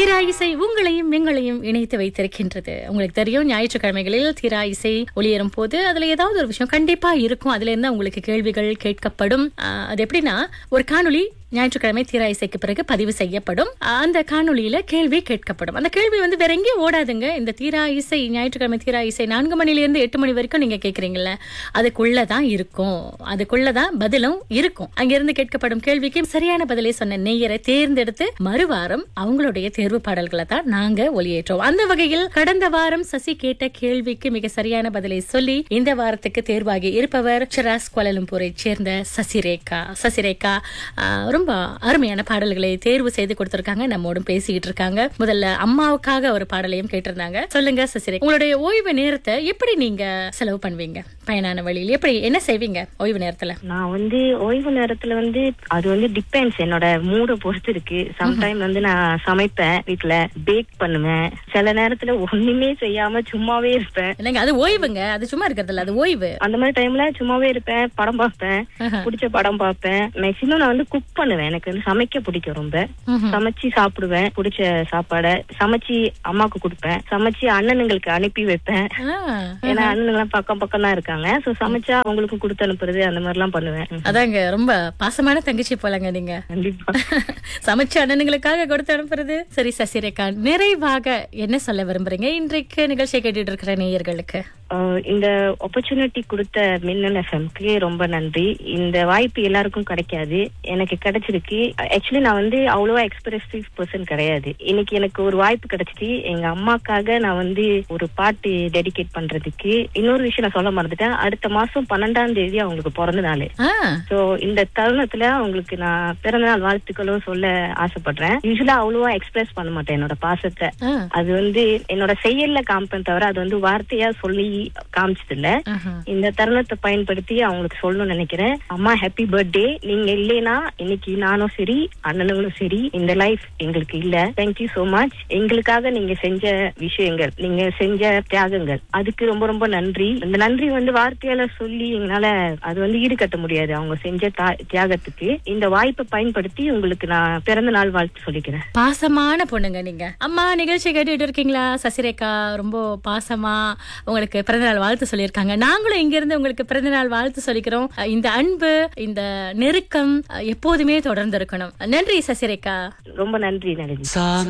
தீரா இசை உங்களையும் எங்களையும் இணைத்து வைத்திருக்கின்றது உங்களுக்கு தெரியும் ஞாயிற்றுக்கிழமைகளில் தீரா இசை ஒளியேறும் போது அதுல ஏதாவது ஒரு விஷயம் கண்டிப்பா இருக்கும் அதுல இருந்து உங்களுக்கு கேள்விகள் கேட்கப்படும் ஆஹ், அது எப்படின்னா ஒரு காணொளி ஞாயிற்றுக்கிழமை தீரா இசைக்கு பிறகு பதிவு செய்யப்படும் அந்த காணொளியில கேள்வி கேட்கப்படும் அந்த கேள்வி வந்து வேற எங்கேயும் ஓடாதுங்க இந்த தீரா இசை ஞாயிற்றுக்கிழமை தீரா இசை நான்கு மணில இருந்து எட்டு மணி வரைக்கும் நீங்க கேக்குறீங்கல்ல அதுக்குள்ளதான் இருக்கும் அதுக்குள்ளதான் பதிலும் இருக்கும் அங்கிருந்து கேட்கப்படும் கேள்விக்கு சரியான பதிலை சொன்ன நேயரை தேர்ந்தெடுத்து மறுவாரம் அவங்களுடைய தேர்வு பாடல்களை தான் நாங்க ஒளியேற்றோம் அந்த வகையில் கடந்த வாரம் சசி கேட்ட கேள்விக்கு மிக சரியான பதிலை சொல்லி இந்த வாரத்துக்கு தேர்வாகி இருப்பவர் சிராஸ் கோலலம்பூரை சேர்ந்த சசிரேகா சசிரேகா ஆஹ், ரொம்ப அருமையான பாடல்களை தேர்வு செய்து கொடுத்திருக்காங்க நம்மோடும் பேசிக்கிட்டு இருக்காங்க முதல்ல அம்மாவுக்காக ஒரு பாடலையும் கேட்டிருந்தாங்க சொல்லுங்க சசிரேகா உங்களுடைய ஓய்வு நேரத்தை எப்படி நீங்க செலவு பண்ணுவீங்க பயனான வழியில் எப்படி என்ன செய்வீங்க ஓய்வு நேரத்துல நான் வந்து ஓய்வு நேரத்துல வந்து அது வந்து டிபெண்ட்ஸ் என்னோட மூட பொறுத்து இருக்கு சம்டைம் வந்து நான் சமைப்பேன் வீட்ல பேக் பண்ணுவேன் சில நேரத்துல ஒண்ணுமே செய்யாம சும்மாவே இருப்பேன் இல்லைங்க அது ஓய்வுங்க அது சும்மா இருக்கிறதுல அது ஓய்வு அந்த மாதிரி டைம்ல சும்மாவே இருப்பேன் படம் பார்ப்பேன் ஆஹா. பிடிச்ச படம் பார்ப்பேன் மேக்சிமம் நான் வந்து குக் பண்ணுவேன் எனக்கு வந்து சமைக்க பிடிக்கும் ரொம்ப ம்ஹும். சமைச்சு சாப்பிடுவேன் பிடிச்ச சாப்பாடை சமைச்சு அம்மாக்கு கொடுப்பேன் சமைச்சு அண்ணனுங்களுக்கு அனுப்பி வைப்பேன் ஆ, ஏன்னா அண்ணனுங்களாம் பக்கம் பக்கம் தான் இருக்காங்க சோ சமைச்சா அவங்களுக்கும் கொடுத்து அனுப்புறது அந்த மாதிரி எல்லாம் பண்ணுவேன் அதாங்க ரொம்ப பாசமான தங்கச்சி போலங்க நீங்க கண்டிப்பா சமைச்ச அண்ணனுங்களுக்காக கொடுத்து அனுப்புறது சரி சசிரேகா நிறைவாக என்ன சொல்ல விரும்புறீங்க இன்றைக்கு நிகழ்ச்சியை கேட்டுட்டு இருக்கிற நேயர்களுக்கு ஆஹ் இந்த ஆப்பர்ச்சுனிட்டி கொடுத்த மின்னல் எஃப்எம்க்கு ரொம்ப நன்றி இந்த வாய்ப்பு எல்லாருக்கும் கிடைக்காது எனக்கு கிடைச்சிருக்கு ஆக்சுவலி நான் வந்து அவ்வளவா எக்ஸ்பிரசிவ் பர்சன் கிடையாது இன்னைக்கு எனக்கு ஒரு வாய்ப்பு கிடைச்சிச்சு எங்க அம்மாக்காக நான் வந்து ஒரு பாட்டு டெடிகேட் பண்றதுக்கு இன்னொரு விஷயம் நான் சொல்ல மறந்துட்டேன் அடுத்த மாசம் பன்னெண்டாம் தேதி அவங்களுக்கு பிறந்த நாள் ஆ, சோ இந்த தருணத்துல அவங்களுக்கு நான் பிறந்த நாள் வாழ்த்துக்களும் சொல்ல ஆசைப்படுறேன் யூஸ்வலா அவ்வளவா எக்ஸ்பிரஸ் பண்ண மாட்டேன் என்னோட பாசத்தை ஆ, அது வந்து என்னோட செயல்ல காமிப்பேன் தவிர அது வந்து வார்த்தையா சொல்லி காமிச்சது இல்ல ஆஹா. இந்த தருணத்தை பயன்படுத்தி அவங்களுக்கு சொல்லணும்னு நினைக்கிறேன் அம்மா ஹாப்பி பர்த்டே நீங்க இல்லைனா இன்னைக்கு நானும் சரி அண்ணனுங்களும் சரி இந்த லைஃப் எங்களுக்கு இல்ல தேங்க்யூ சோ மச் எங்களுக்காக நீங்க செஞ்ச விஷயங்கள் நீங்க செஞ்ச தியாகங்கள் அதுக்கு ரொம்ப ரொம்ப நன்றி இந்த நன்றி வந்து வார்த்தையால சொல்லி எங்களால அது வந்து ஈடுகட்ட முடியாது அவங்க செஞ்ச தா- தியாகத்துக்கு இந்த வாய்ப்பை பயன்படுத்தி உங்களுக்கு நான் பிறந்த நாள் வாழ்த்து சொல்லிக்கிறேன் பாசமான பொண்ணுங்க நீங்க அம்மா நிகழ்ச்சி கேட்டுட்டு இருக்கீங்களா சசிரேகா ரொம்ப பாசமா உங்களுக்கு பிறந்தநாள் வாழ்த்து சொல்லியிருக்காங்க நாங்களும் இங்க இருந்து உங்களுக்கு பிறந்தநாள் வாழ்த்து சொல்லிக்கிறோம் அஹ் இந்த அன்பு இந்த நெருக்கம் அஹ் எப்போதுமே தொடர்ந்து இருக்கணும் நன்றி சசிரேகா ரொம்ப நன்றி நளினி சாமி